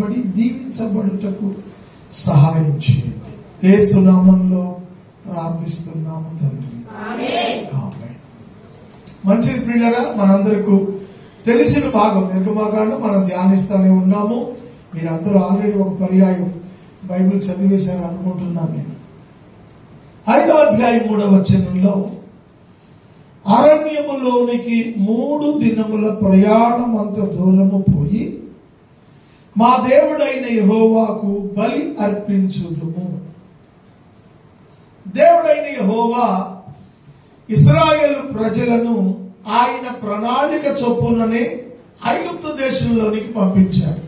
నింపబడి దీవించబడుటకు సహాయం చేయండి ఏసునామంలో ప్రార్థిస్తున్నాము తండ్రి ఆమేన్. మంచిది ప్రియులరా మనందరకు తెలిసిన భాగం నిర్గమాకాండం మనం ధ్యానిస్తూనే ఉన్నాము మీరందరూ ఆల్రెడీ ఒక పర్యాయం బైబిల్ చదివేశారు అనుకుంటున్నాను నేను ఐదవ అధ్యాయం మూడవ వచనంలో అరణ్యములోనికి మూడు దినముల ప్రయాణం అంత దూరము పోయి మా దేవుడైన యెహోవాకు బలి అర్పించుదుము దేవుడైన యెహోవా ఇస్రాయేల్ ప్రజలను ఆయన ప్రణాళిక చొప్పుననే ఐగుప్తు దేశంలోనికి పంపించాడు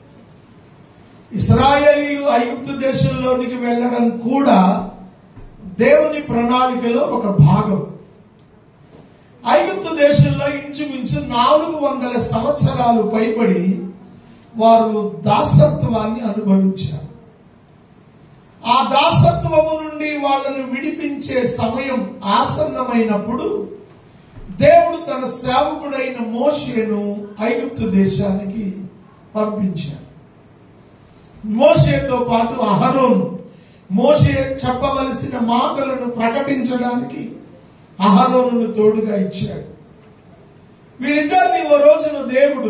ఇస్రాయేలీలు ఐగుప్తు దేశంలోనికి వెళ్ళడం కూడా దేవుని ప్రణాళికలో ఒక భాగం ఐగుప్తు దేశంలో ఇంచుమించు నాలుగు వందల సంవత్సరాలు పైబడి వారు దాసత్వాన్ని అనుభవించారు ఆ దాసత్వము నుండి వాళ్ళను విడిపించే సమయం ఆసన్నమైనప్పుడు దేవుడు తన సేవకుడైన మోషేను ఐగుప్తు దేశానికి పంపించాడు మోషేతో పాటు అహరోను మోషే చెప్పవలసిన మాటలను ప్రకటించడానికి అహరోనును తోడుగా ఇచ్చాడు వీళ్ళిద్దరిని ఓ రోజున దేవుడు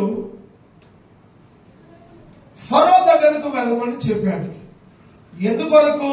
ఫరో దగ్గరకు వెళ్ళమని చెప్పాడు ఎందుకొరకు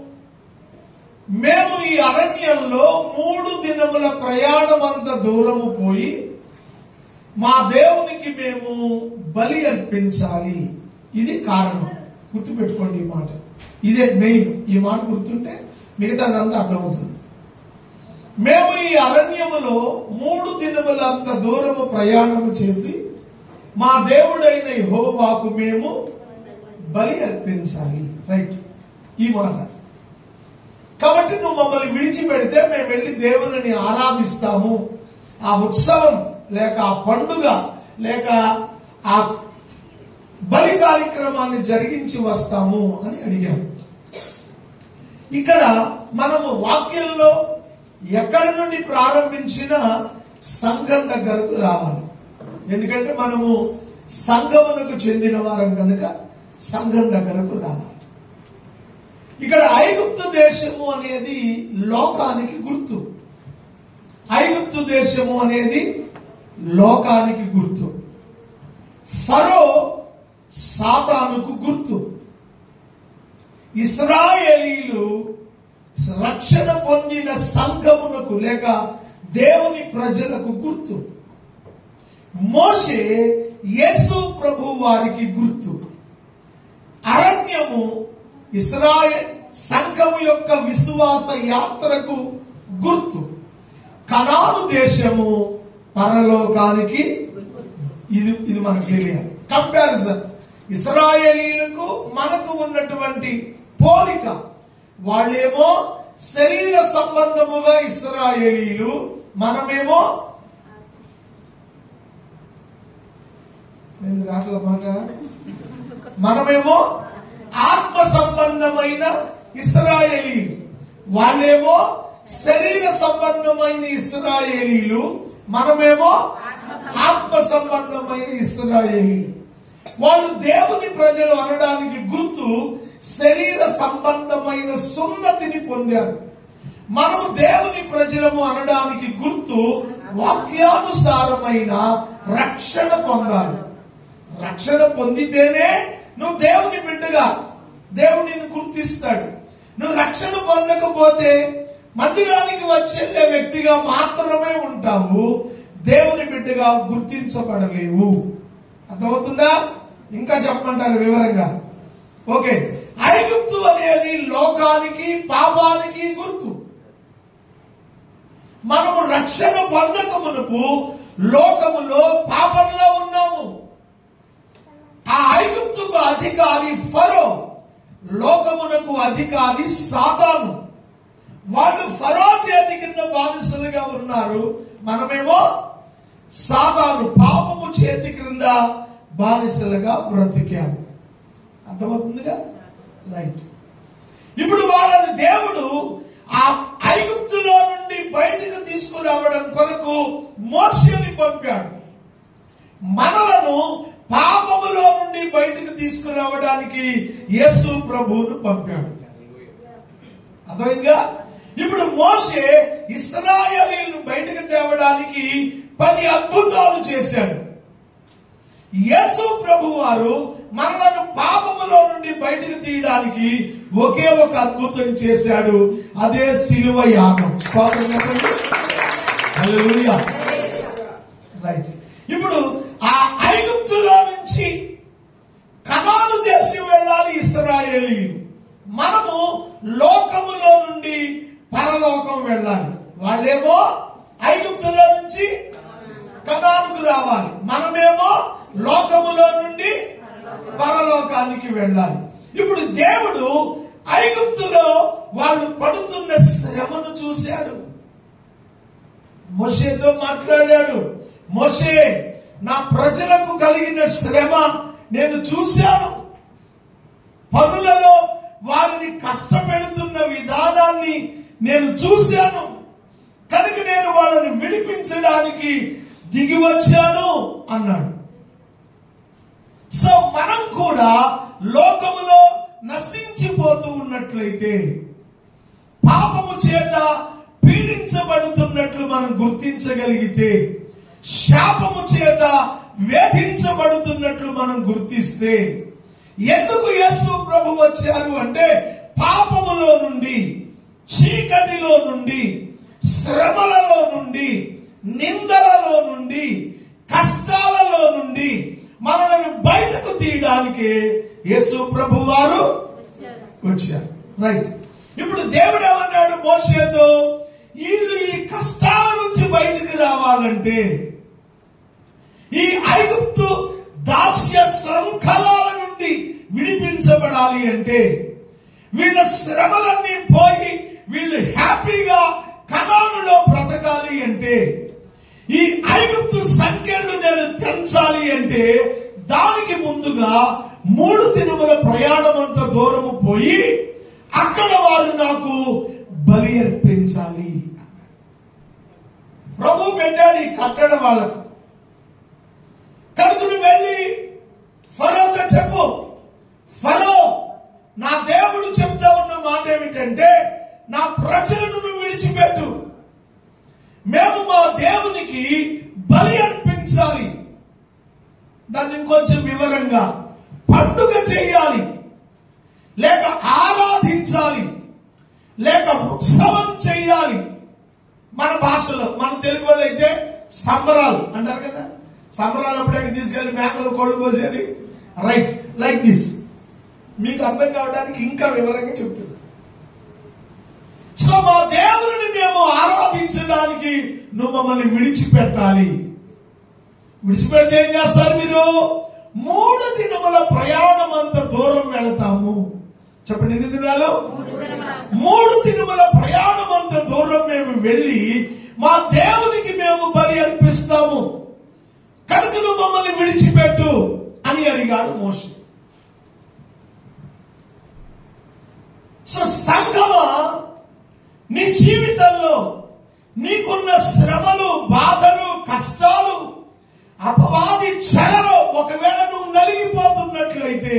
మేము ఈ అరణ్యంలో మూడు దినముల ప్రయాణం అంత దూరము పోయి మా దేవునికి మేము బలి అర్పించాలి ఇది కారణం గుర్తుపెట్టుకోండి ఈ మాట ఇదే మెయిన్ ఈ మాట గుర్తుంటే మిగతాదంతా అర్థమవుతుంది మేము ఈ అరణ్యములో మూడు దినముల అంత దూరము ప్రయాణము చేసి మా దేవుడైన యెహోవాకు మేము బలి అర్పించాలి రైట్ ఈ మాట కాబట్టి నువ్వు మమ్మల్ని విడిచిపెడితే మేము వెళ్ళి దేవుని ఆరాధిస్తాము ఆ ఉత్సవం లేక ఆ పండుగ లేక ఆ బలి కార్యక్రమాన్ని జరిగించి వస్తాము అని అడిగాము ఇక్కడ మనము వాక్యంలో ఎక్కడి నుండి ప్రారంభించిన సంఘం దగ్గరకు రావాలి ఎందుకంటే మనము సంఘమునకు చెందిన వారం కనుక సంఘం దగ్గరకు రావాలి ఇక్కడ ఐగుప్తు దేశము అనేది లోకానికి గుర్తు ఐగుప్తు దేశము అనేది లోకానికి గుర్తు ఫరో సాతానుకు గుర్తు ఇస్రాయేలీలు రక్షణ పొందిన సంఘమునకు లేక దేవుని ప్రజలకు గుర్తు మోషే యేసు ప్రభు వారికి గుర్తు అరణ్యము ఇస్రాయల్ సంఘము యొక్క విశ్వాస యాత్రకు గుర్తు కనాను దేశము పరలోకానికి ఇది ఇది మనకు తెలియాలి కంపారిజన్ ఇస్రాయేలీలకు మనకు ఉన్నటువంటి పోలిక వాళ్ళేమో శరీర సంబంధముగా ఇస్రాయేలీలు మనమేమో ఏంది రాట్ల మాట మనమేమో ఆత్మ సంబంధమైన ఇస్రాయేలీలు వాళ్ళేమో శరీర సంబంధమైన ఇస్రాయేలీలు మనమేమో ఆత్మ సంబంధమైన ఇస్రాయేలీలు వాళ్ళు దేవుని ప్రజలు అనడానికి గుర్తు శరీర సంబంధమైన సున్నతిని పొందారు మనము దేవుని ప్రజలము అనడానికి గుర్తు వాక్యానుసారమైన రక్షణ పొందాలి రక్షణ పొందితేనే నువ్వు దేవుని బిడ్డగా దేవుడు నిన్ను గుర్తిస్తాడు నువ్వు రక్షణ పొందకపోతే మందిరానికి వచ్చే వ్యక్తిగా మాత్రమే ఉంటావు దేవుని బిడ్డగా గుర్తించబడలేవు అర్థమవుతుందా ఇంకా చెప్పమంటారు వివరంగా ఓకే ఐగుప్తు అనేది లోకానికి పాపానికి గుర్తు మనము రక్షణ పొందక మునుపు లోకములో పాపంలో ఉన్నాము ఆ ఐగుప్తుకు అధికారి ఫరో లోకమునకు అధికారి సాతాను వాళ్ళు ఫరో చేతి కింద బానిసలుగా ఉన్నారు మనమేమో సాతాను పాపము చేతి క్రింద బానిసలుగా బ్రతికాము అర్థమవుతుందిగా రైట్ ఇప్పుడు వాళ్ళని దేవుడు ఆ ఐగుప్తులో నుండి బయటకు తీసుకురావడం కొరకు మోషేని పంపాడు మనలను పాపములో నుండి బయటకు తీసుకురావడానికి యేసు ప్రభువును పంపాడు అర్థమైందిగా ఇప్పుడు మోషే ఇస్రాయలీలను బయటకు తేవడానికి పది అద్భుతాలు చేశాడు యేసు ప్రభు వారు మనలను పాపములో నుండి బయటకు తీయడానికి ఒకే ఒక అద్భుతం చేశాడు అదే సిలువ యాగం స్తోత్రం చెప్పండి హల్లెలూయా. రైట్ ఇప్పుడు ఆ ఐగుప్తులో నుంచి కనాను దేశం వెళ్ళాలి ఇస్రాయేలీలు మనము లోకములో నుండి పరలోకం వెళ్ళాలి వాళ్ళేమో ఐగుప్తులో నుంచి కనానుకు రావాలి మనమేమో లోకములో నుండి పరలోకానికి వెళ్ళాలి ఇప్పుడు దేవుడు ఐగుప్తులో వాళ్ళు పడుతున్న శ్రమను చూశాడు మోషేతో మాట్లాడాడు మోషే నా ప్రజలకు కలిగిన శ్రమ నేను చూశాను పనులలో వారిని కష్టపెడుతున్న విధానాన్ని నేను చూశాను కనుక నేను వాళ్ళని విడిపించడానికి దిగి వచ్చాను అన్నాడు సో మనం కూడా లోకములో నశించిపోతూ ఉన్నట్లయితే పాపము చేత పీడించబడుతున్నట్లు మనం గుర్తించగలిగితే శాపము చేత వేధించబడుతున్నట్లు మనం గుర్తిస్తే ఎందుకు యేసు ప్రభు వచ్చారు అంటే పాపములో నుండి చీకటిలో నుండి శ్రమలలో నుండి నిందలలో నుండి కష్టాలలో నుండి మనలను బయటకు తీయడానికి యేసు ప్రభు వారు వచ్చారు రైట్ ఇప్పుడు దేవుడు ఏమన్నాడు మోషేతో వీళ్ళు ఈ కష్టాల నుంచి బయటకు రావాలంటే ఈ ఐగుప్తు దాస్య శృంఖలాల నుండి విడిపించబడాలి అంటే వీళ్ళ శ్రమలన్నీ పోయి వీళ్ళు హ్యాపీగా కణానులో బ్రతకాలి అంటే ఈ ఐగుప్తు సంఖ్యలు నేను తెంచాలి అంటే దానికి ముందుగా మూడు దినముల ప్రయాణం అంత దూరము పోయి అక్కడ వారు నాకు బలి అర్పించాలి ప్రభు పెట్టాడు ఈ కట్టడ వాళ్ళకు కనుక నువ్వు వెళ్ళి ఫరోతో చెప్పు ఫరో నా దేవుడు చెప్తా ఉన్న మాట ఏమిటంటే నా ప్రజలను నువ్వు విడిచిపెట్టు మేము మా దేవునికి బలి అర్పించాలి దాన్ని ఇంకొంచెం వివరంగా పండుగ చేయాలి లేక ఆరాధించాలి లేక ఉత్సవం చేయాలి మన భాషలో మన తెలుగు వాళ్ళు అయితే సంబరాలు అంటారు కదా సంబరాలు అప్పుడే తీసుకెళ్లి మేకలు కోడి కోసేది రైట్ లైక్ దిస్ మీకు అర్థం కావడానికి ఇంకా వివరంగా చెప్తున్నా సో మా దేవుని మేము ఆరాధించడానికి నువ్వు మమ్మల్ని విడిచిపెట్టాలి విడిచిపెడితే ఏం చేస్తారు మీరు మూడు దినముల ప్రయాణం అంత దూరం వెళతాము చెప్పండి ఎన్ని దినాలు మూడు దినముల ప్రయాణం అంత దూరం మేము వెళ్ళి మా దేవునికి మేము బలి అర్పిస్తాము కనుక నువ్వు మమ్మల్ని విడిచిపెట్టు అని అడిగాడు మోషే సో సంగమా నీ జీవితంలో నీకున్న శ్రమలు బాధలు కష్టాలు అపవాది చెరలో ఒకవేళ నువ్వు నలిగిపోతున్నట్లయితే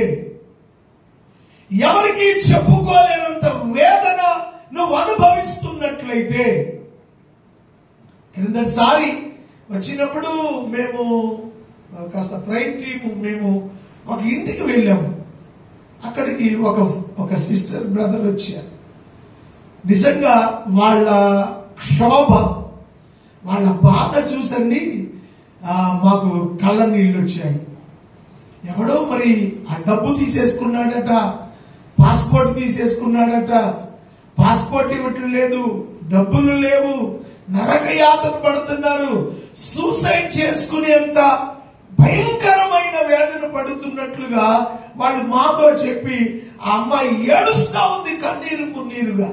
ఎవరికి చెప్పుకోలేనంత వేదన నువ్వు అనుభవిస్తున్నట్లయితే క్రిందటిసారి వచ్చినప్పుడు మేము కాస్త ప్రైజ్ టీము మేము ఒక ఇంటికి వెళ్ళాము అక్కడికి ఒక ఒక సిస్టర్ బ్రదర్ వచ్చారు నిజంగా వాళ్ళ క్షోభ వాళ్ళ బాధ చూసండి ఆ, మాకు కళ్ళ నీళ్ళు వచ్చాయి ఎవడో మరి ఆ డబ్బు తీసేసుకున్నాడట పాస్పోర్ట్ తీసేసుకున్నాడట పాస్పోర్ట్ ఇవ్వట్లేదు డబ్బులు లేవు నరక యాతన పడుతున్నారు సూసైడ్ చేసుకునేంత భయంకరమైన వేదన పడుతున్నట్లుగా వాళ్ళు మాతో చెప్పి ఆ అమ్మాయి ఏడుస్తా ఉంది కన్నీరు మున్నీరుగా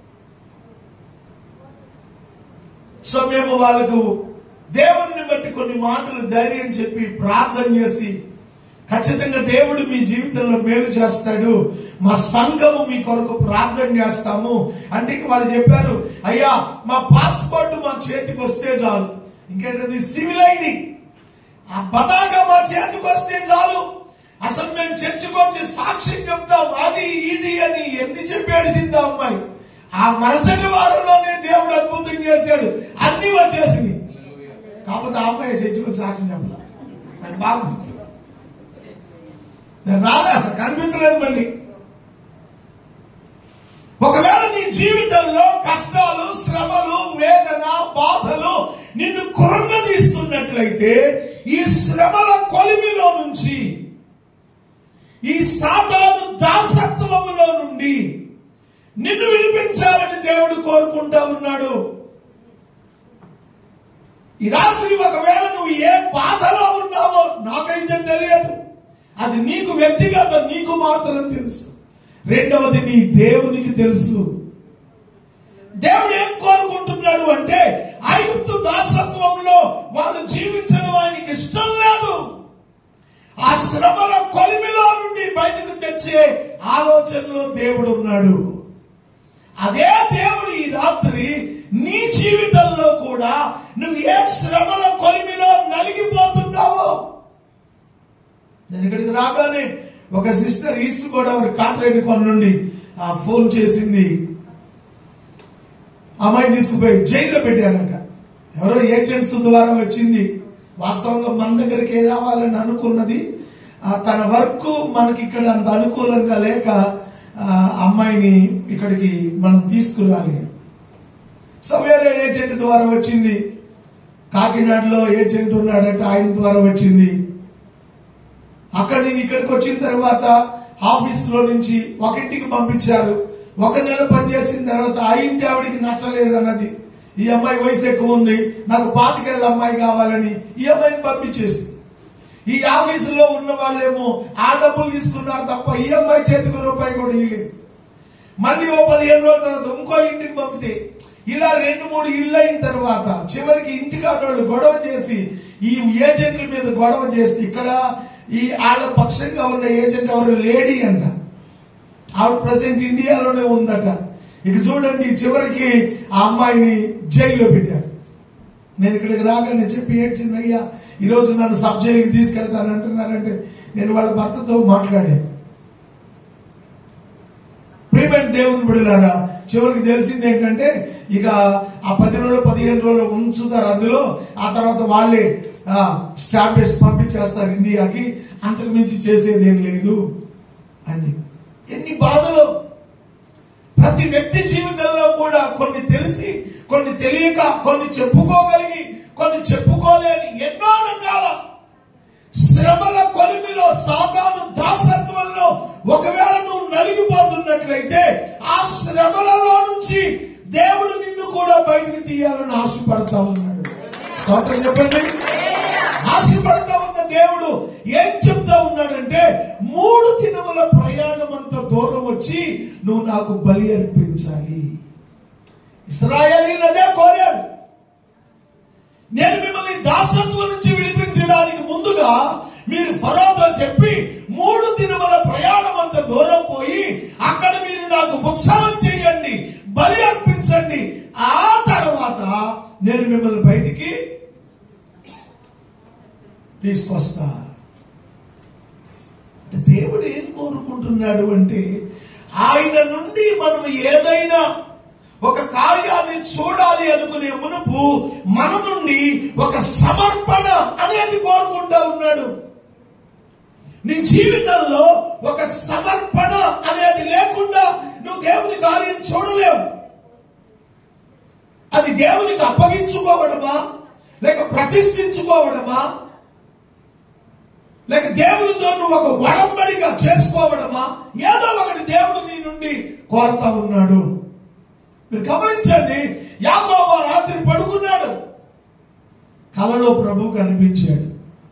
సో మేము వాళ్ళకు దేవుడిని బట్టి కొన్ని మాటలు ధైర్యం చెప్పి ప్రార్థన చేసి ఖచ్చితంగా దేవుడు మీ జీవితంలో మేలు చేస్తాడు మా సంఘము మీ కొరకు ప్రార్థన చేస్తాము అంటే ఇంక వాళ్ళు చెప్పారు అయ్యా మా పాస్పోర్ట్ మా చేతికి వస్తే చాలు ఇంకేంటది సివిల్ ఐడి ఆ పతాక మా చేతికి వస్తే చాలు అసలు మేము చర్చకు వచ్చి సాక్ష్యం చెప్తాం అది ఇది అని ఎన్ని చెప్పేసింది ఆ అమ్మాయి ఆ మరుసటి వారంలోనే దేవుడు అద్భుతం చేశాడు అన్ని వచ్చేసింది కాకపోతే ఆ అమ్మాయి చర్చకు వచ్చి సాక్ష్యం చెప్పాలి నాకు బాగా గుర్తు నేను రాలే అసలు కనిపించలేదు మళ్ళీ ఒకవేళ నీ జీవితంలో కష్టాలు శ్రమలు వేదన బాధలు నిన్ను కృంగదీస్తున్నట్లయితే ఈ శ్రమల కొలిమిలో నుంచి ఈ సాతాను దాసత్వములో నుండి నిన్ను విడిపించాలని దేవుడు కోరుకుంటా ఉన్నాడు ఈ రాత్రి ఒకవేళ నువ్వు ఏ బాధలో ఉన్నావో నాకైతే తెలియదు అది నీకు వ్యక్తిగత నీకు మాత్రం తెలుసు రెండవది నీ దేవునికి తెలుసు దేవుడు ఏం కోరుకుంటున్నాడు అంటే ఐగుప్తు దాసత్వంలో వాళ్ళు జీవించడం ఆయనకి ఇష్టం లేదు ఆ శ్రమల కొలిమిలో నుండి బయటకు తెచ్చే ఆలోచనలో దేవుడు ఉన్నాడు అదే దేవుడు ఈ రాత్రి నీ జీవితంలో కూడా నువ్వు ఏ శ్రమల కొలిమిలో నలిగిపోతున్నావో నేను ఇక్కడికి రాగానే ఒక సిస్టర్ ఈస్ట్ గోదావరి కాట్రేడి కొన నుండి ఆ ఫోన్ చేసింది అమ్మాయి తీసుకుపోయి జైల్లో పెట్టారంట ఎవరో ఏజెంట్స్ ద్వారా వచ్చింది వాస్తవంగా మన దగ్గరికి రావాలని అనుకున్నది ఆ తన వర్క్ మనకి ఇక్కడ అంత అనుకూలంగా లేక ఆ అమ్మాయిని ఇక్కడికి మనం తీసుకురాలి సో వేరే ఏజెంట్ ద్వారా వచ్చింది కాకినాడలో ఏజెంట్ ఉన్నాడట ఆయన ద్వారా వచ్చింది అక్కడ నేను ఇక్కడికి వచ్చిన తర్వాత ఆఫీస్ లో నుంచి ఒక ఇంటికి పంపించారు ఒక నెల పనిచేసిన తర్వాత ఆ ఇంటి ఆవిడికి నచ్చలేదు అన్నది ఈ అమ్మాయి వయసు ఎక్కువ ఉంది నాకు పాతికేళ్ళ అమ్మాయి కావాలని ఈ అమ్మాయిని పంపించేసి ఈ ఆఫీసులో ఉన్న వాళ్ళేమో ఆ డబ్బులు తీసుకున్నారు తప్ప ఈ అమ్మాయి చేతికి రూపాయి కూడా ఇవ్వలేదు మళ్ళీ ఓ పదిహేను రోజుల తర్వాత ఇంకో ఇంటికి పంపితే ఇలా రెండు మూడు ఇళ్ళు అయిన తర్వాత చివరికి ఇంటికి వాళ్ళు గొడవ చేసి ఈ ఏజెంట్ల మీద గొడవ చేస్తే ఇక్కడ ఈ వాళ్ళ పక్షంగా ఉన్న ఏజెంట్ ఎవరు లేడీ అంట ఆవిడ ప్రజెంట్ ఇండియాలోనే ఉందట ఇక చూడండి చివరికి ఆ అమ్మాయిని జైల్లో పెట్టారు నేను ఇక్కడికి రాగానే చెప్పి ఏడ్చింది అయ్యా ఈ రోజు నన్ను సబ్ జైలుకి తీసుకెళ్తాను అంటున్నారంటే నేను వాళ్ళ భర్తతో మాట్లాడాను ప్రియమైన దేవుని బిడ్డలారా చివరికి తెలిసింది ఏంటంటే ఇక ఆ పది రోజులు పదిహేను రోజులు ఉంచుతారు అందులో ఆ తర్వాత వాళ్ళే స్టాంప్ వేసి పంపించేస్తారు ఇండియాకి అంతకు మించి చేసేది ఏం లేదు అని ఎన్ని బాధలు ప్రతి వ్యక్తి జీవితంలో కూడా కొన్ని తెలిసి కొన్ని తెలియక కొన్ని చెప్పుకోగలిగి కొన్ని చెప్పుకోలేని ఎన్నో రకాల శ్రమల కొలిమిలో సాతాను దాసత్వంలో ఒకవేళ నువ్వు నలిగిపోతున్నట్లయితే ఆ శ్రమలలో నుంచి దేవుడు నిన్ను కూడా బయటికి తీయాలని ఆశపడతా ఉన్నాడు స్తోత్రం చెప్పండి ఆశపడతా ఉన్న దేవుడు ఏం చెప్తా ఉన్నాడంటే మూడు దినముల ప్రయాణం అంత దూరం వచ్చి నువ్వు నాకు బలి అర్పించాలి ఇస్రాయలీని అదే కోరాడు నేను మిమ్మల్ని దాసత్వం నుంచి విడిపించడానికి ముందుగా మీరు ఫరోతో చెప్పి మూడు దినముల ప్రయాణం అంత దూరం పోయి అక్కడ మీరు నాకు ఉత్సవం చేయండి బలి అర్పించండి ఆ తర్వాత నేను మిమ్మల్ని బయటికి తీసుకొస్తా అంటే దేవుడు ఏం కోరుకుంటున్నాడు అంటే ఆయన నుండి మనం ఏదైనా ఒక కార్యాన్ని చూడాలి అనుకునే మునుపు మన నుండి ఒక సమర్పణ అనేది కోరుకుంటా ఉన్నాడు నీ జీవితంలో ఒక సమర్పణ అనేది లేకుండా నువ్వు దేవుని కార్యం చూడలేవు అది దేవునికి అప్పగించుకోవడమా లేక ప్రతిష్ఠించుకోవడమా లేక దేవునితో నువ్వు ఒక వడంబడిగా చేసుకోవడమా ఏదో ఒకటి దేవుడు నీ నుండి కోరతా ఉన్నాడు మీరు గమనించండి యాకోబు ఆ రాత్రి పడుకున్నాడు కలలో ప్రభు కనిపించాడు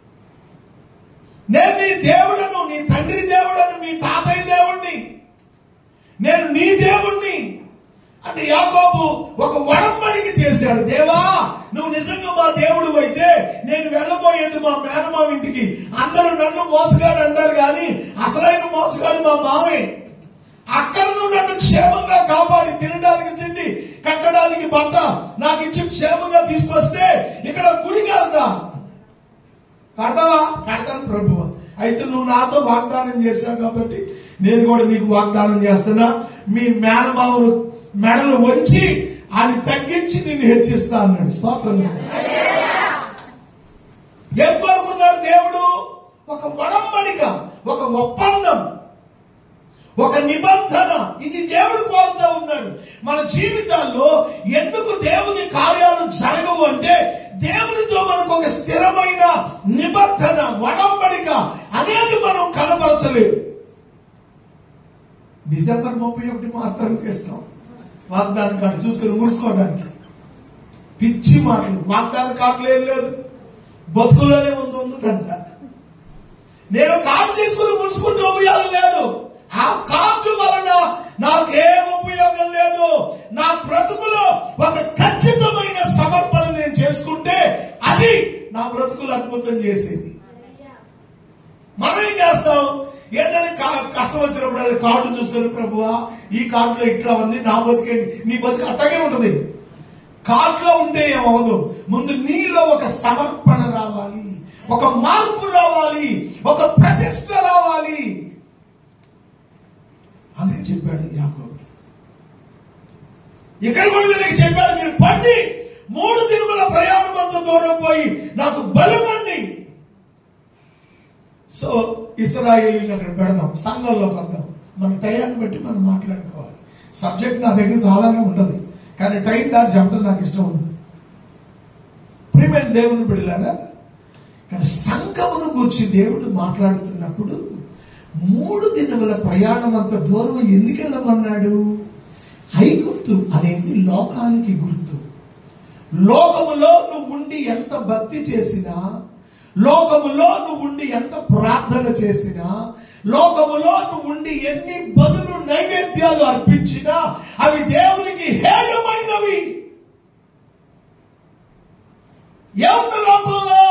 నేను నీ దేవుడను నీ తండ్రి దేవుడను మీ తాతయ్య దేవుణ్ణి నేను నీ దేవుణ్ణి అంటే యాకోబు ఒక వడంబడికి చేశాడు దేవా నువ్వు నిజంగా మా దేవుడు అయితే నేను వెళ్ళబోయేది మా మేనమామ ఇంటికి అందరూ నన్ను మోసగాడు అంటారు కానీ అసలైన మోసగాడు మా మామయ్య అక్కడ నువ్వు నన్ను క్షేమంగా కాపాడి తినడానికి తిండి కట్టడానికి బట్ట నాకు ఇచ్చి క్షేమంగా తీసుకొస్తే ఇక్కడ గుడి కడతా కడతావా కడతాను ప్రభువా అయితే నువ్వు నాతో వాగ్దానం చేశావు కాబట్టి నేను కూడా నీకు వాగ్దానం చేస్తున్నా మీ మేనమావును మెడలు వంచి అది తగ్గించి నిన్ను హెచ్చిస్తా అన్నాడు స్తోత్రం ఏం కోరుకున్నాడు దేవుడు ఒక వడంబడిక ఒక ఒప్పందం ఒక నిబంధన ఇది దేవుడు కోరుతా ఉన్నాడు మన జీవితాల్లో ఎందుకు దేవుని కార్యాలు జరగవు అంటే దేవునితో మనకు ఒక స్థిరమైన నిబంధన వడంబడిక అనేది మనం కనపరచలేదు డిసెంబర్ ముప్పై ఒకటి మాత్రం చేస్తాం వాగ్దానం కార్డు చూసుకొని ముడుచుకోవడానికి పిచ్చి మాటలు వాగ్దాన కార్డులు ఏం లేదు బతుకులోనే ఉంది ఉందంతా నేను కార్డు తీసుకుని ముడుచుకుంటూ ఉపయోగం లేదు ఆ కార్డు వలన నాకేం ఉపయోగం లేదు నా బ్రతుకులో ఒక ఖచ్చితమైన సమర్పణ నేను చేసుకుంటే అది నా బ్రతుకులు అద్భుతం చేసేది మనం ఏం చేస్తాం ఏదైనా కా- కష్టం వచ్చినప్పుడు అది కార్డు చూసుకొని ప్రభువా ఈ కార్డులో ఇట్లా ఉంది నా బతికేంటి నీ బతుకు అట్టగే ఉంటుంది కార్డులో ఉంటే ఏమవదు ముందు నీలో ఒక సమర్పణ రావాలి ఒక మార్పు రావాలి ఒక ప్రతిష్ట రావాలి అందుకే చెప్పాడు యాకోబు ఇక్కడ కూడా వీళ్ళకి చెప్పాడు మీరు పండి మూడు తిరుగుల ప్రయాణం అంత దూరం పోయి నాకు బలమండి సో ఇస్రాయేలీని అక్కడ పెడదాం సంఘంలోకి వద్దాం మన టయాన్ని బట్టి మనం మాట్లాడుకోవాలి సబ్జెక్ట్ నా దగ్గర చాలానే ఉంటది కానీ టైం దాటి చెప్పడం నాకు ఇష్టం ఉండదు ప్రియమైన దేవుని బిడ్డలారా కానీ సంఘమును గూర్చి దేవుడు మాట్లాడుతున్నప్పుడు మూడు దినముల ప్రయాణం అంత దూరం ఎందుకు వెళ్ళమన్నాడు ఐగుప్తు అనేది లోకానికి గుర్తు లోకములో నువ్వు ఉండి ఎంత భక్తి చేసినా లోకములో నువ్వు ఉండి ఎంత ప్రార్థన చేసినా లోకములో నువ్వు ఉండి ఎన్ని బదులు నైవేద్యాలు అర్పించినా అవి దేవునికి హేయమైనవి ఏముంది లోకంలో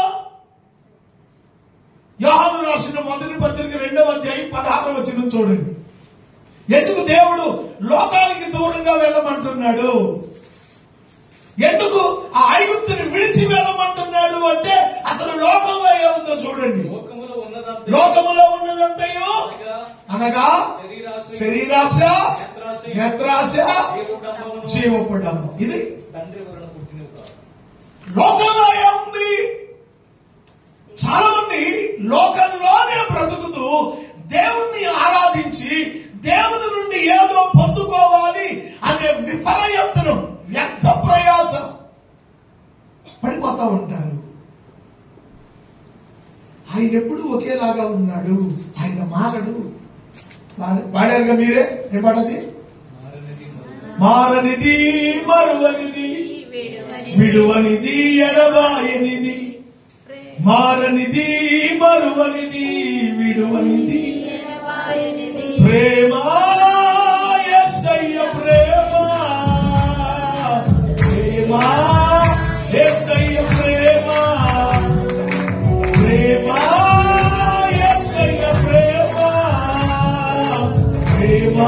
యోహాను రాసిన మొదటి పత్రిక రెండవ అధ్యాయం పదహారు వచ్చిన చూడండి ఎందుకు దేవుడు లోకానికి దూరంగా వెళ్ళమంటున్నాడు ఎందుకు ఆ ఐగుప్తుని విడిచి వెళ్ళమంటున్నాడు అంటే అసలు లోకంలో ఏముందో చూడండి లోకములో ఉన్నదంతా లోకములో ఉన్నదంతయు అనగా అనగా శరీరాశ, శరీరాశ నేత్రాశ, నేత్రాశ జీవోడంబమును, జీవపడము ఇది తండ్రి వలన పుట్టినవి కాదు. లోకంలో ఏముంది చాలా మంది లోకంలోనే బ్రతుకుతూ దేవుణ్ణి ఆరాధించి దేవుని నుండి ఏదో పొందుకోవాలి అనే విఫల యత్నం వ్యర్థ ప్రయాస పడిపోతా ఉంటారు ఆయన ఎప్పుడు ఒకేలాగా ఉన్నాడు ఆయన మారడు పాడ- పాడారుగా మీరే ఏ పాడది మారనిది మరువనిది. మారనిది మరువనిది విడువనిది ఎడబాయనిది మారనిది మరువనిది విడువనిది ప్రేమ యేసయ్య ప్రేమ ప్రేమ యేసయ్య ప్రేమ ప్రేమ యేసయ్య ప్రేమ ప్రేమ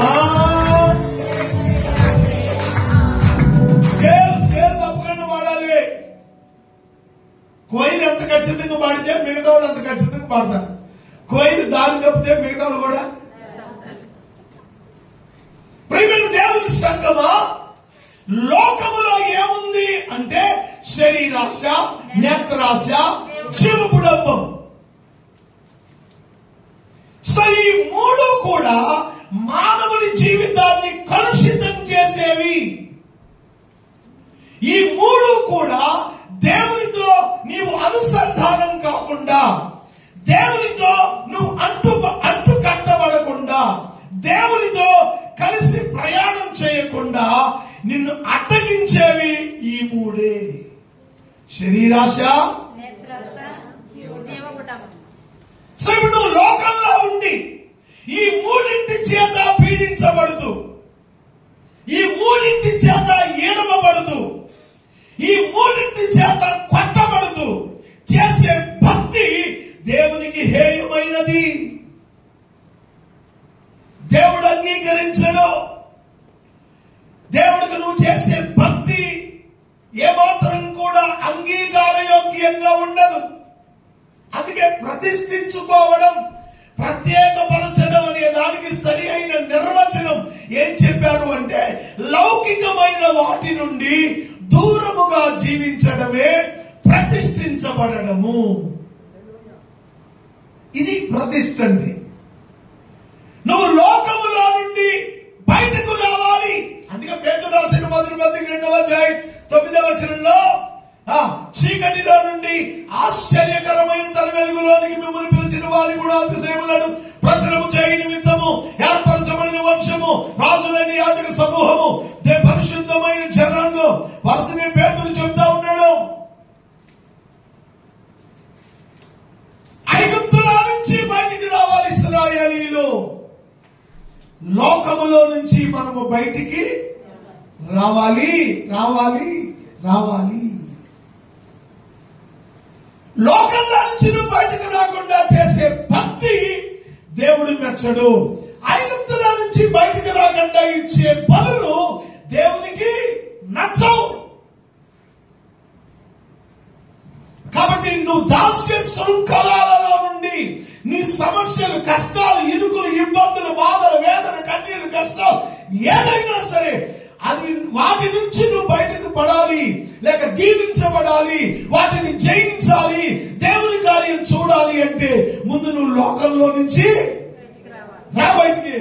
స్కేల్ స్కేల్ తప్పకుండా పాడాలి కోయిలు ఎంత ఖచ్చితంగా పాడితే మిగతా వాళ్ళు అంత ఖచ్చితంగా పాడతారు కోయిలు దారి తప్పితే మిగతా వాళ్ళు కూడా ప్రేమైన దేవుని సంగమా లోకములో ఏముంది అంటే శరీరాశ నేత్రాశ జీవపుడంబం సో ఈ మూడు కూడా మానవుని జీవితాన్ని కలుషితం చేసేవి ఈ మూడు కూడా దేవునితో నీవు అనుసంధానం కాకుండా దేవునితో నువ్వు అంటు అంటు కట్టబడకుండా దేవునితో కలిసి ప్రయాణం చేయకుండా నిన్ను అడ్డగించేవి ఈ మూడే శరీరాశ సో ఇప్పుడు నువ్వు లోకంలో ఉండి ఈ మూడింటి చేత పీడించబడుతూ ఈ మూడింటి చేత ఈడమబడుతూ ఈ మూడింటి చేత కొట్టబడుతూ చేసే భక్తి దేవునికి హేయమైనది దేవుడు అంగీకరించడు దేవుడికి నువ్వు చేసే భక్తి ఏమాత్రం కూడా అంగీకారయోగ్యంగా ఉండదు అది అందుకే ప్రతిష్ఠించుకోవడం ప్రత్యేకపరచడం అనే దానికి సరి అయిన నిర్వచనం ఏం చెప్పారు అంటే లౌకికమైన వాటి నుండి దూరముగా జీవించడమే ప్రతిష్ఠించబడము ఇది ప్రతిష్ఠ అంటే నువ్వు లోకములో నుండి బయటకు రావాలి అందుకే పేదలు రాసిన మొదటి పత్రిక రెండవ అధ్యాయం తొమ్మిదవ వచనంలో ఆ చీకటిలో నుండి ఆశ్చర్యకరమైన తన వెలుగులోనికి మిమ్మల్ని పిలిచిన వారి కూడా అతిశయములను ప్రచురము చేయ నిమిత్తము ఏర్పరచబడిన వంశము రాజులని యాజక సమూహము దే పరిశుద్ధమైన జనాంగం వరుసనే పేదలు చెప్తా ఉన్నాడు ఐగుప్తుల నుంచి బయటికి రావాలి ఇస్రాయేలీలు లోకములో నుంచి మనము బయటికి రావాలి రావాలి రావాలి లోకంలో నుంచి నువ్వు బయటకు రాకుండా చేసే భక్తి దేవుడు మెచ్చడు ఐగుప్తుల నుంచి బయటకు రాకుండా ఇచ్చే బలులు దేవునికి నచ్చవు కాబట్టి నువ్వు దాస్య శృంఖలాలలో నుండి నీ సమస్యలు కష్టాలు ఇరుకులు ఇబ్బందులు బాధలు వేదన కన్నీరు కష్టాలు ఏదైనా సరే అది వాటి నుంచి నువ్వు బయటకు పడాలి లేక దీవించబడాలి వాటిని జయించాలి దేవుని కార్యం చూడాలి అంటే ముందు నువ్వు లోకంలో నుంచి బయటికి రావాలి రా బయటికి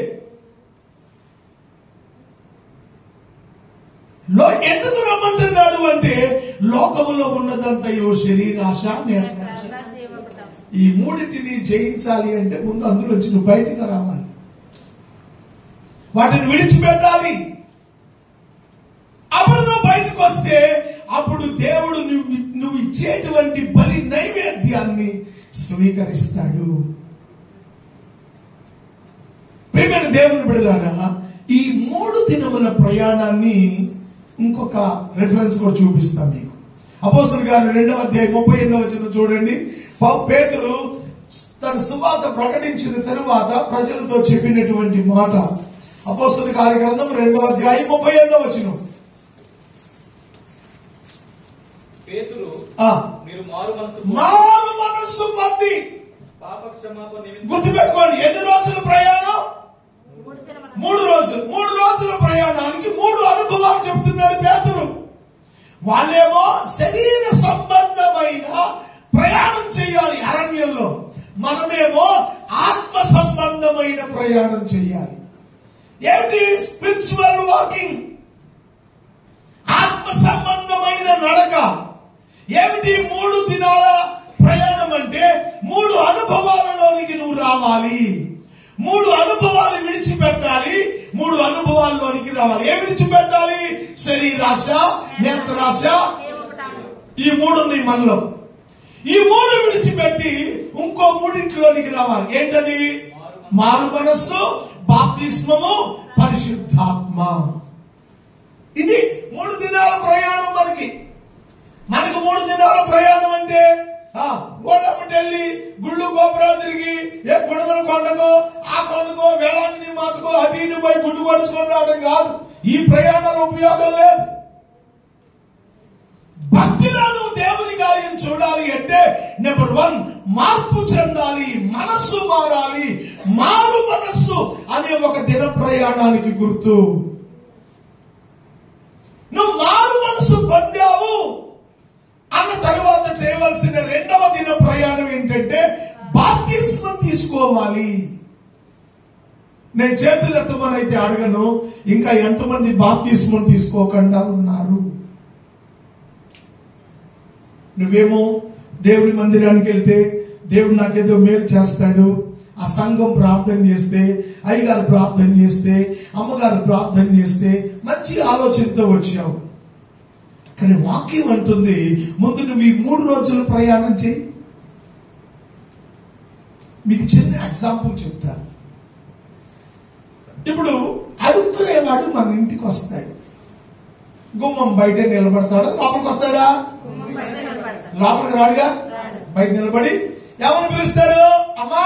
లో ఎందుకు రమ్మంటున్నాడు అంటే లోకములో ఉన్నదంతయో శరీరాశ నేత్రాశ అలా చేయబడతాం ఈ మూడింటిని జయించాలి అంటే ముందు అందులోంచి నువ్వు బయటికి రావాలి వాటిని విడిచిపెట్టాలి అప్పుడు నువ్వు బయటకు వస్తే అప్పుడు దేవుడు నువ్వు నువ్వు ఇచ్చేటువంటి బలి నైవేద్యాన్ని స్వీకరిస్తాడు ప్రియమైన దేవుని బిడలారా ఈ మూడు దినముల ప్రయాణాన్ని ఇంకొక రెఫరెన్స్ కూడా చూపిస్తాం మీకు అపోస్తుల గారు రెండవ అధ్యాయం ముప్పై ఎనిమిదవ వచ్చిన చూడండి పౌ- పేతురు తన సువార్త ప్రకటించిన తరువాత ప్రజలతో చెప్పినటువంటి మాట అపోస్తుల కార్యగ్రంథం రెండవ అధ్యాయం ముప్పై ఎనిమిదవ వచ్చిన పేతురు ఆ, మీరు మారు మనసు మారు మనస్సు మంది పాప క్షమాపణ నిమిత్తం గుర్తుపెట్టుకోండి ఎన్ని రోజుల ప్రయాణం మూడు దినమున మూడు రోజులు మూడు రోజుల ప్రయాణానికి మూడు అనుభవాలు చెప్తున్నాడు పేతురు వాళ్ళేమో శరీర సంబంధమైన ప్రయాణం చేయాలి అరణ్యంలో మనమేమో ఆత్మ సంబంధమైన ప్రయాణం చేయాలి ఏమిటి స్పిరిచువల్ వాకింగ్ ఆత్మ సంబంధమైన నడక ఏమిటి మూడు దినాల ప్రయాణం అంటే మూడు అనుభవాలలోనికి నువ్వు రావాలి మూడు అనుభవాలు విడిచిపెట్టాలి మూడు అనుభవాల్లోనికి రావాలి ఏ విడిచిపెట్టాలి శరీరాశ నేత్రాశ దేవపటాలు ఈ మూడు ఉన్నాయి మనలో ఈ మూడు విడిచిపెట్టి ఇంకో మూడింటిలోనికి రావాలి ఏంటది మారు మనస్సు బాప్తిస్మము పరిశుద్ధాత్మ ఇది మూడు దినాల ప్రయాణం మనకి మనకు మూడు దినాల ప్రయాణం అంటే ఆ ఓడమ్మటి వెళ్ళి గుళ్ళు గోపురాలు తిరిగి ఏ గుడదల కొండకో ఆ కొండకో వేళాంగిని మాతకో అటు ఇటు పోయి గుడ్డు కొడుచుకొని రావడం కాదు ఈ ప్రయాణాల ఉపయోగం లేదు భక్తిలో నువ్వు దేవుని కార్యం చూడాలి అంటే నెంబర్ వన్ మార్పు చెందాలి మనస్సు మారాలి మారు మనస్సు అనే ఒక దిన ప్రయాణానికి గుర్తు నువ్వు మారు మనసు పొందావు అన్న తరువాత చేయవలసిన రెండవ దిన ప్రయాణం ఏంటంటే బాప్తిస్మం తీసుకోవాలి నేను చేతులు ఎత్తమని అయితే అడగను ఇంకా ఎంతమంది బాప్తిస్మం తీసుకోకుండా ఉన్నారు నువ్వేమో దేవుని మందిరానికి వెళ్తే దేవుడు నాకేదో మేలు చేస్తాడు ఆ సంఘం ప్రార్థన చేస్తే అయ్యగారు ప్రార్థన చేస్తే అమ్మగారు ప్రార్థన చేస్తే మంచి ఆలోచనతో వచ్చావు కానీ వాక్యం అంటుంది ముందు నువ్వు ఈ మూడు రోజులు ప్రయాణం చేయి మీకు చిన్న ఎగ్జాంపుల్ చెప్తాను ఇప్పుడు అడుక్కునేవాడు మన ఇంటికి వస్తాడు గుమ్మం బయట నిలబడతాడా లోపలికి వస్తాడా గుమ్మం బయట నిలబడతాం లోపలికి రాడుగా రాడు. బయట నిలబడి ఎవరు పిలుస్తాడు అమ్మా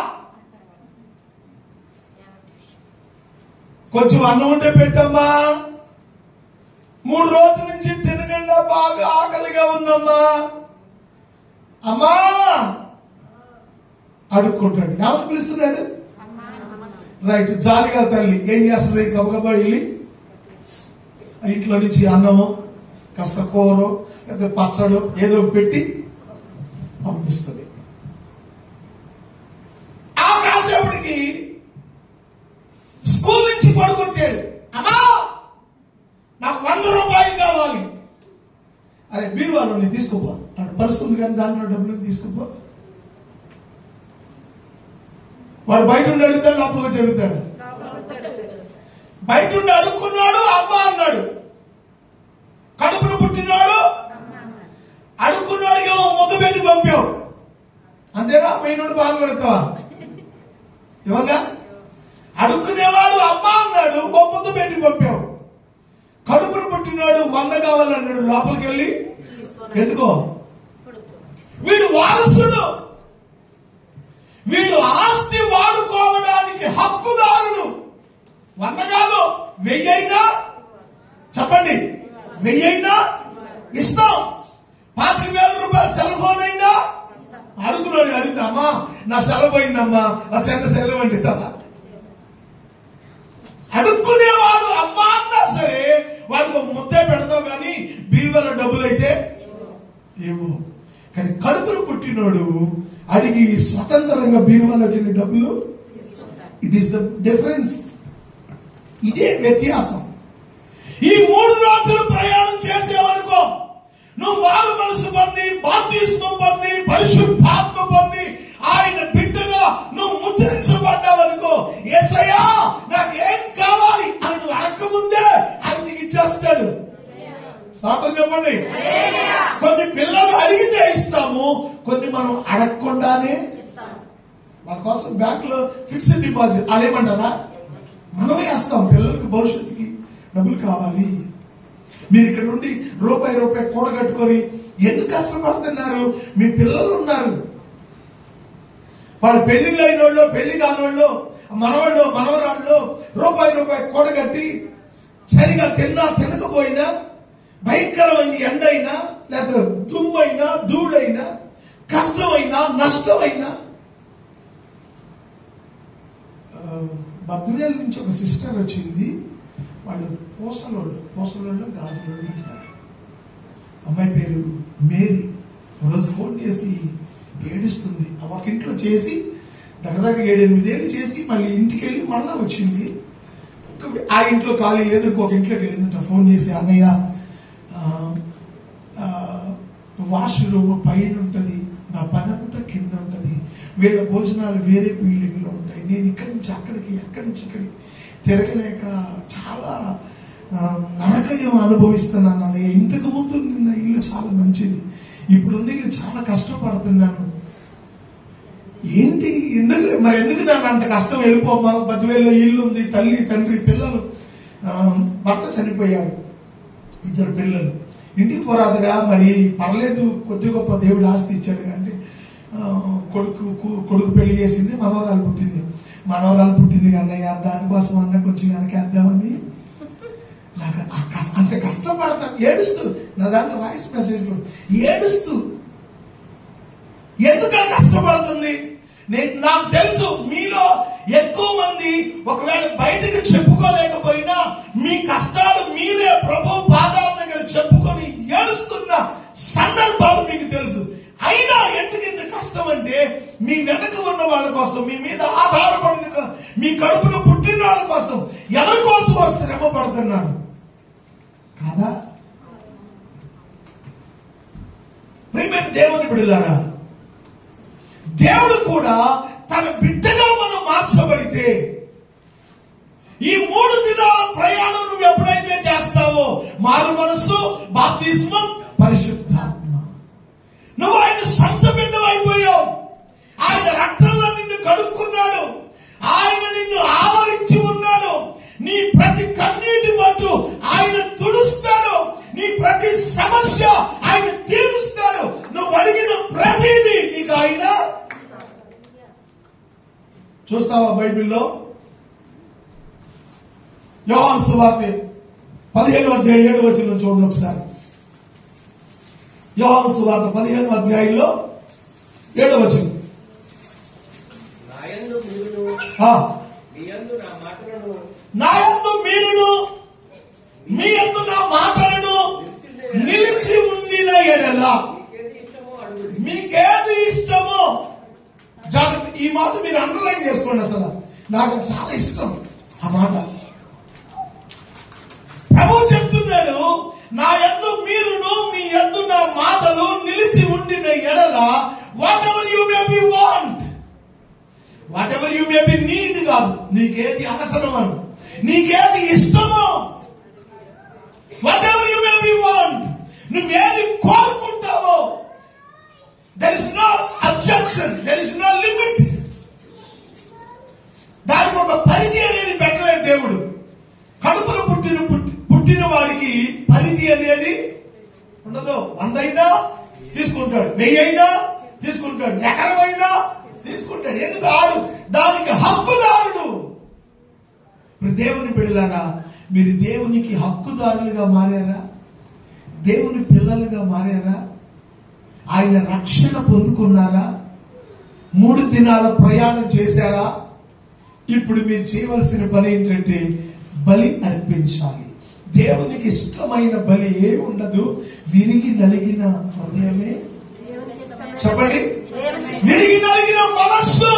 కొంచెం అన్నం ఉంటే పెట్టమ్మా మూడు రోజుల నుంచి తినకుండా బాగా ఆకలిగా ఉన్నమ్మా అమ్మా అడుక్కుంటాడు ఎవరు పిలుస్తున్నాడు అమ్మా అమ్మ రైట్ జాలిగా తల్లి ఏం చేస్తుంది గబగబా వెళ్ళి ఆ ఇంట్లో నుంచి అన్నము కాస్త కూర లేకపోతే పచ్చడు ఏదో ఒకటి పెట్టి పంపిస్తుంది ఆ కాసేపటికి స్కూల్ నుంచి పడుకొచ్చాడు అమ్మా నాకు వంద రూపాయలు కావాలి అరే బీరువాలో నేను తీసుకోపో అంటే పరిస్థితుంది కానీ దాంట్లో డబ్బులు తీసుకోపో వాడు బయట ఉండి అడుగుతాడు లోపలికి వచ్చి అడుగుతాడు బయట ఉండి అడుక్కున్నాడు అమ్మ అన్నాడు కడుపును పుట్టినాడు అడుక్కున్నాడు ఏమో ముద్ద పెట్టి పంపావు అంతేనా పోయి నుండి బాగా పెడతావా ఇవ్వగా అడుక్కునేవాడు అమ్మ అన్నాడు ఓ ముద్ద పెట్టి పంపావు కడుపును పుట్టినాడు వంద కావాలన్నాడు లోపలికి వెళ్ళి ఎందుకో వీడు వారసుడు వీడు ఆస్తి వాడుకోవడానికి హక్కుదారుడు వంద కాదు వెయ్యైనా చెప్పండి వెయ్యైనా ఇస్తాం పాతిక వేల రూపాయల సెల్ ఫోన్ అయినా అడుగున్నాడు అడుగుతా అమ్మా నా సెలవు పోయిందమ్మా ఆ చిన్న సెలవు అండి ఇస్తావా అడుక్కునేవాడు అమ్మా అన్నా సరే వాడికి ఒక ముద్దే పెడతావు కానీ బీరువాల డబ్బులు అయితే ఏమో కానీ కడుపును పుట్టినోడు అడిగి స్వతంత్రంగా బీరువాలోకి వెళ్ళి డబ్బులు ఇట్ ఈస్ ద డిఫరెన్స్ ఇదే వ్యత్యాసం ఈ మూడు రోజులు ప్రయాణం చేసేవనుకో నువ్వు మారు మనసు పొంది బాప్తిస్మం పొంది పరిశుద్ధాత్మ పొంది ఆయన బిడ్డగా నువ్వు ముద్రించబడ్డావనుకో ఎసయ్యా నాకు ఏం కావాలి అని నువ్వు అడగకముందే ఆయన నీకు ఇచ్చేస్తాడు స్తోత్రం చెప్పండి కొన్ని పిల్లలు అడిగితే ఇస్తాము కొన్ని మనం అడగకుండానే వాళ్ళ కోసం బ్యాంక్ లో ఫిక్స్డ్ డిపాజిట్ అదేమంటారా మనమే వేస్తాం పిల్లలకి భవిష్యత్తుకి డబ్బులు కావాలి మీరు ఇక్కడ నుండి రూపాయి రూపాయి కూడగట్టుకొని ఎందుకు కష్టపడుతున్నారు మీ పిల్లలు ఉన్నారు వాళ్ళ పెళ్లిళ్ళు అయిన వాళ్ళు పెళ్లి కానోళ్ళు మనవాళ్ళు మనవరాళ్ళు రూపాయి రూపాయి కూడగట్టి సరిగా తిన్నా తినకపోయినా భయంకరమైన ఎండ అయినా లేకపోతే దుమ్మైనా ధూళైనా కష్టమైనా నష్టమైనా బద్వేల్ నుంచి ఒక సిస్టర్ వచ్చింది వాళ్ళు పూసలోళ్ళు పూసలోళ్ళు గాజులోళ్ళు అంటారు అమ్మాయి పేరు మేరీ రోజు ఫోన్ చేసి ఏడుస్తుంది ఒక ఇంట్లో చేసి దగ్గర ఏడెనిమిదేళ్ళు చేసి మళ్ళీ ఇంటికి వెళ్ళి మళ్ళా వచ్చింది ఇంకొక- ఆ ఇంట్లో ఖాళీ లేదు ఇంకొక ఇంట్లోకి వెళ్ళిందంట ఫోన్ చేసి అన్నయ్య ఆ, ఆ, వాష్రూమ్ పైన ఉంటది నా పని అంతా కింద ఉంటది వీళ్ళ భోజనాలు వేరే బిల్డింగ్ లో ఉంటాయి నేను ఇక్కడి నుంచి అక్కడికి అక్కడి నుంచి ఇక్కడికి తిరగలేక చాలా ఆ, నరకయం అనుభవిస్తున్నాను అన్నయ్య ఇంతకు ముందు నిన్న ఇల్లు చాలా మంచిది ఇప్పుడున్న ఇల్లు చాలా కష్టపడుతున్నాను ఏంటి ఎందుకు మరి ఎందుకు నాకు అంత కష్టం వెళ్ళిపోమా పదివేల ఇల్లు ఉంది తల్లి తండ్రి పిల్లలు ఆ, భర్త చనిపోయాడు ఇద్దరు పిల్లలు ఇంటికి పోరాదురా మరి పర్లేదు కొద్ది గొప్ప దేవుడు ఆస్తి ఇచ్చాడు అంటే ఆ, కొడుకు కు- కొడుకు పెళ్లి చేసింది మనవరాలు పుట్టింది మనవరాలు పుట్టింది అన్నయ్య దానికోసం అన్న కొంచెం వెనకేద్దామని నాకు ఆ కష్ట- అంత కష్టపడతాను ఏడుస్తూ నా దాంట్లో వాయిస్ మెసేజ్ కూడా ఏడుస్తూ ఎందుకు ఆ కష్టపడుతుంది నేను నాకు తెలుసు మీలో ఎక్కువ మంది ఒకవేళ బయటకు చెప్పుకోలేకపోయినా మీ కష్టాలు మీరే ప్రభు పాదాల దగ్గర చెప్పుకొని ఏడుస్తున్న సందర్భాలు మీకు తెలుసు అయినా ఎందుకు ఇంత కష్టం అంటే మీ వెనక ఉన్న వాళ్ళ కోసం మీ మీద ఆధారపడిన క- మీ కడుపును పుట్టిన వాళ్ళ కోసం ఎవరి కోసం శ్రమ పడుతున్నారు కాదా ప్రియమైన దేవుని బిడ్డలారా దేవుడు కూడా తన బిడ్డగా మనం మార్చబడితే ఈ మూడు దినాల ప్రయాణం నువ్వు ఎప్పుడైతే చేస్తావో మారు మనస్సు బాప్తిస్మం పరిశుద్ధాత్మ నువ్వు ఆయన సొంత బిడ్డ అయిపోయావు ఆయన రక్తంలో నిన్ను కడుక్కున్నాడు ఆయన నిన్ను ఆవరించి ఉన్నాడు నీ ప్రతి కన్నీటి మట్టు ఆయన తుడుస్తాడు నీ ప్రతి సమస్య ఆయన తీరుస్తాడు నువ్వు అడిగిన ప్రతిదీ నీకు ఆయన చూస్తావా బైబిల్లో యోహాన్ సువార్త పదిహేను అధ్యాయం ఏడు వచ్చిన చూడండి ఒకసారి యోహాన్ సువార్త పదిహేను అధ్యాయంలో ఏడు వచ్చిన ఆ, మీ యందు నా మాటలను నా యందు మీరును మీ యందు నా మాటలను నిలిచి ఉండిన ఎడల మీకేది ఇష్టమో అడుగుడి మీకేది ఇష్టమో జాగ్రత్త ఈ మాట మీరు అండర్లైన్ చేసుకోండి అసలు నాకు చాలా ఇష్టం ఆ మాట ప్రభు చెప్తున్నాడు నా యందు మీరును మీ యందు నా మాటలు నిలిచి ఉండిన ఎడల whatever you may be want whatever you may be need కాదు నీకేది అవసరమో నీకేది ఇష్టమో whatever you may be want నువ్వేది కోరుకుంటావో there is no objection there is no limit దానికి ఒక పరిధి అనేది పెట్టలేదు దేవుడు కడుపులో పుట్టిన పుట్టి- పుట్టిన వాడికి పరిధి అనేది ఉండదు వంద అయినా తీసుకుంటాడు వెయ్యి అయినా తీసుకుంటాడు ఎకరమైనా తీసుకుంటాడు ఎందుకు ఆడు దానికి హక్కుదారుడు ఇప్పుడు దేవుని బిడ్డలారా మీరు దేవునికి హక్కుదారులుగా మారారా దేవుని పిల్లలుగా మారారా ఆయన రక్షణ పొందుకున్నారా మూడు దినాల ప్రయాణం చేశారా ఇప్పుడు మీరు చేయవలసిన పని ఏంటంటే బలి అర్పించాలి దేవునికి ఇష్టమైన బలి ఏ ఉండదు విరిగి నలిగిన హృదయమే దేవునికి ఇష్టమైన చెప్పండి దేవునికి విరిగి నలిగిన మనస్సు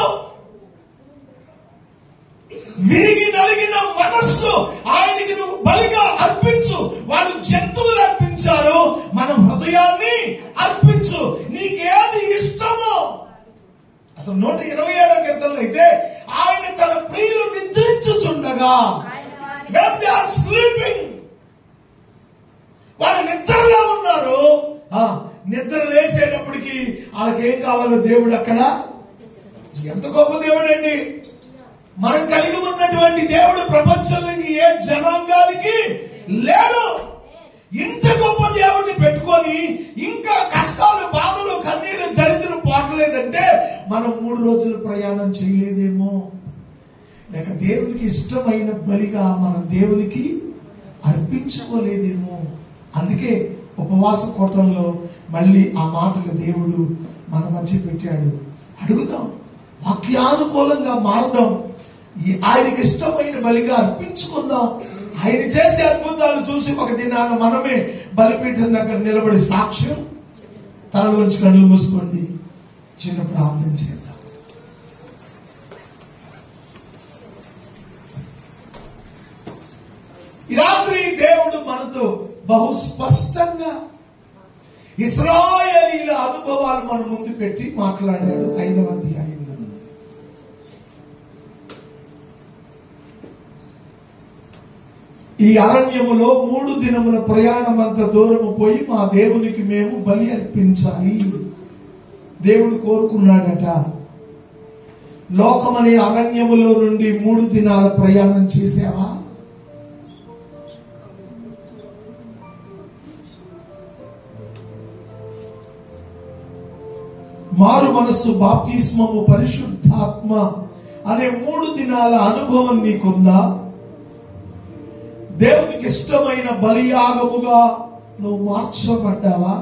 విరిగి నలిగిన మనస్సు ఆయనకి నువ్వు బలిగా అర్పించు వాళ్ళు జంతువులు అర్పించారు మనం హృదయాన్ని అర్పించు నీకేది ఇష్టమో అసలు నూట ఇరవై ఏడవ కీర్తనలో అయితే ఆయన తన ప్రియులు నిద్రించుచుండగా ఆయన వారి when they are sleeping వాళ్ళు నిద్రలో ఉన్నారు ఆ, నిద్ర లేచేటప్పటికి వాళ్ళకి ఏం కావాలో దేవుడు అక్కడ ఎంత గొప్ప దేవుడు అండి మనం కలిగి ఉన్నటువంటి దేవుడు ప్రపంచంలో ఇంక ఏ జనాంగానికి లేడు ఇంత గొప్ప దేవుడిని పెట్టుకొని ఇంకా కష్టాలు బాధలు కన్నీళ్లు దరిద్రం పోవట్లేదంటే మనం మూడు రోజులు ప్రయాణం చేయలేదేమో లేక దేవునికి ఇష్టమైన బలిగా మనం దేవునికి అర్పించుకోలేదేమో అందుకే ఉపవాస కోటంలో మళ్ళీ ఆ మాటలు దేవుడు మన మధ్య పెట్టాడు అడుగుదాం వాక్యానుకూలంగా మారదాం ఈ ఆయనకి ఇష్టమైన బలిగా అర్పించుకుందాం ఆయన చేసే అద్భుతాలు చూసి ఒక దినాన మనమే బలిపీఠం దగ్గర నిలబడి సాక్ష్యం తనలోంచి కళ్ళు మూసుకోండి చిన్న ప్రార్థన చేద్దాం ఈ రాత్రి దేవుడు మనతో బహు స్పష్టంగా ఇస్రాయలీల అనుభవాలు మన ముందు పెట్టి మాట్లాడాడు ఐదవ అధ్యాయంలో ఈ అరణ్యములో మూడు దినముల ప్రయాణం అంత దూరము పోయి మా దేవునికి మేము బలి అర్పించాలి దేవుడు కోరుకున్నాడట లోకమనే అరణ్యములో నుండి మూడు దినాల ప్రయాణం చేసావా మారు మనస్సు బాప్తిస్మము పరిశుద్ధాత్మ అనే మూడు దినాల అనుభవం నీకుందా దేవునికి ఇష్టమైన బలియాగముగా నువ్వు మార్చబడ్డావా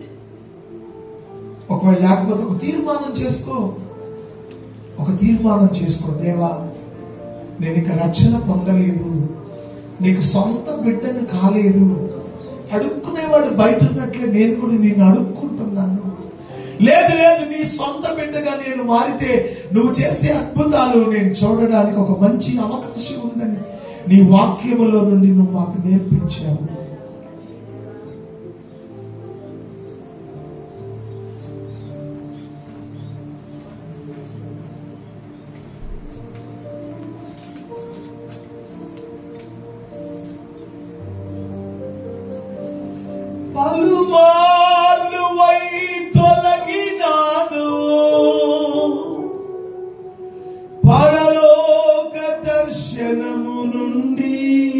ఒకవేళ లేకపోతే ఒక తీర్మానం చేసుకో ఒక తీర్మానం చేసుకో దేవా నేను ఇక రక్షణ పొందలేదు నీకు సొంత బిడ్డను కాలేదు అడుక్కునేవాడు బయట ఉన్నట్లే నేను కూడా నిన్ను అడుక్కుంటున్నాను లేదు లేదు నీ సొంత బిడ్డగా నేను మారితే నువ్వు చేసే అద్భుతాలు నేను చూడడానికి ఒక మంచి అవకాశం ఉందని నీ వాక్యములో నుండి నువ్వు మాకు నేర్పించావు పలుమార్లు వై తొలగినాను పరలోక దర్శనము నుండి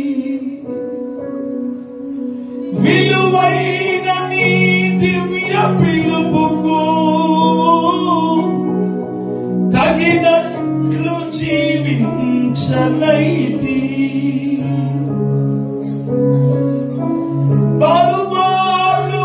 విలువైన నీ దివ్య పిలుపుకు తగినట్లు జీవించలైతి బరువారు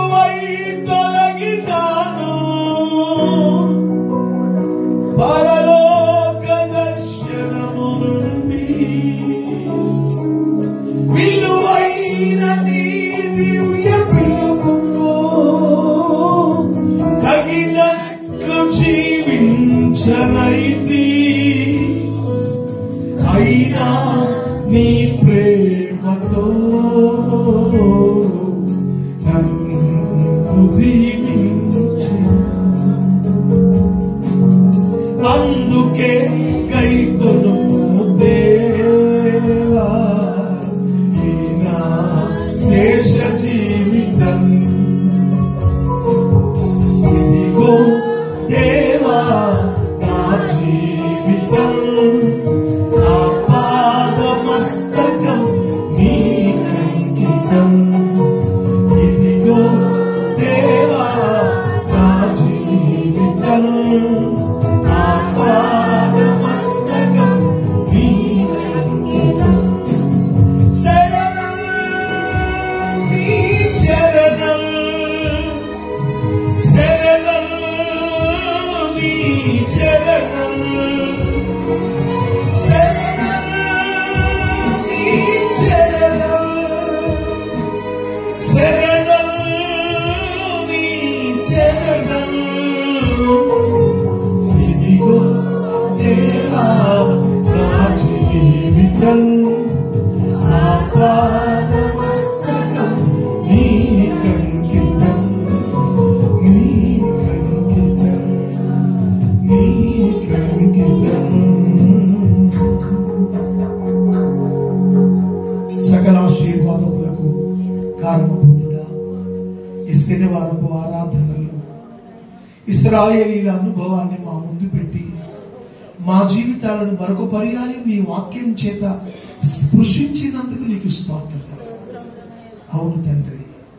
చరణం శరణం నీ చరణం శరణం నీ చరణం ఇదిగో దేవా నా జీవితం ఆపాదమస్తకం నీకంకితం నీకంకితం నీకంకితం సకల ఆశీర్వాదములకు కారణభూతుడా ఈ శనివారపు ఆరాధనలో ఇస్రాయేలీల అనుభవాన్ని మా ముందు పెట్టి మా జీవితాలను మరొక పర్యాయం నీ వాక్యం చేత స్పృశించినందుకు నీకు స్తోత్రం అవును తండ్రి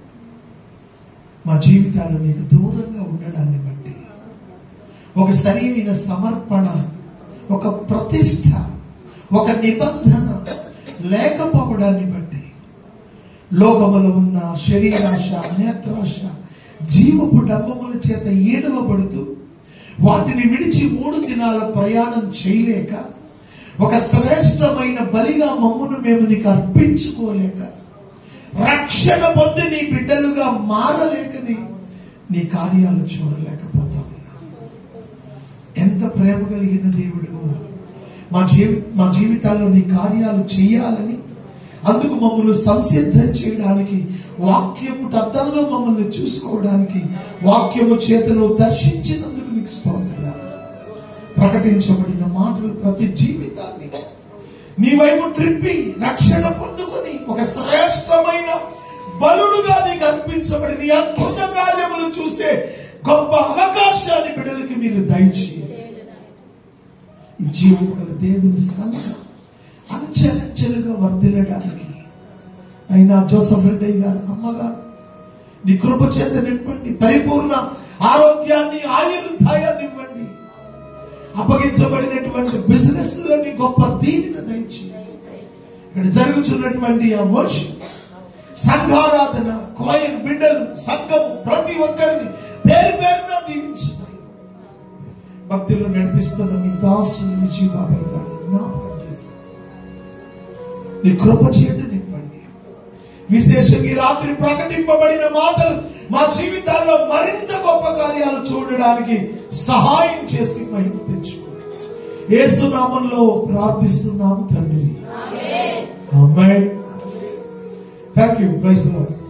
మా జీవితాలు నీకు దూరంగా ఉండడాన్ని బట్టి ఒక సరి అయిన సమర్పణ ఒక ప్రతిష్ట ఒక నిబంధన లేకపోవడాన్ని బట్టి లోకములో ఉన్న శరీరాశ నేత్రాశ జీవపు డబ్బముల చేత ఈడవబడుతూ వాటిని విడిచి మూడు దినాల ప్రయాణం చేయలేక ఒక శ్రేష్టమైన బలిగా మమ్మును మేము నీకు అర్పించుకోలేక రక్షణ పొంది నీ బిడ్డలుగా మారలేకని నీ కార్యాలు చూడలేకపోతా ఉన్నా ఎంత ప్రేమ కలిగిన దేవుడు మా జీవి మా జీవితాల్లో నీ కార్యాలు చేయాలని అందుకు మమ్మల్ని సంసిద్ధం చేయడానికి వాక్యము అద్దంలో మమ్మల్ని చూసుకోవడానికి వాక్యము చేతను దర్శించినందుకు నీకు స్తోత్రాలు ప్రకటించబడిన మాటలు ప్రతి జీవితాన్ని నీ వైపు త్రిప్పి రక్షణ పొందుకొని ఒక శ్రేష్టమైన బలుడుగా నీకు అర్పించబడి నీ అద్భుత కార్యములు చూస్తే గొప్ప అవకాశాన్ని బిడ్డలకి మీరు దయచేయండి ఈ జీవం గల దేవుని సంఘం అంచెలంచెలుగా వర్ధిల్లడానికి అయినా జోసఫ్ రెడ్డి గారు అమ్మగా నీ కృప చేత నింపండి పరిపూర్ణ ఆరోగ్యాన్ని ఆయుర్దాయాన్ని ఇవ్వండి అప్పగించబడినటువంటి బిజినెస్ లోని గొప్ప దీనిని దయచేయండి ఇక్కడ జరుగుతున్నటువంటి ఆ వర్షం సంఘారాధన క్వైర్ బిడ్డలు సంఘం ప్రతి ఒక్కరిని పేరు పేరున దీవించండి భక్తులు నడిపిస్తున్న మీ దాసులు విజయ బాబాయ్ గారిని జ్ఞాపకం చేసి నీ కృప చేత నింపండి విశేషంగా ఈ రాత్రి ప్రకటింపబడిన మాటలు మా జీవితాల్లో మరింత గొప్ప కార్యాలు చూడడానికి సహాయం చేసి మహిమ తెచ్చుకోండి ఏసునామంలో ప్రార్థిస్తున్నాము తండ్రి థ్యాంక్ యూ ప్రైజ్ లార్డ్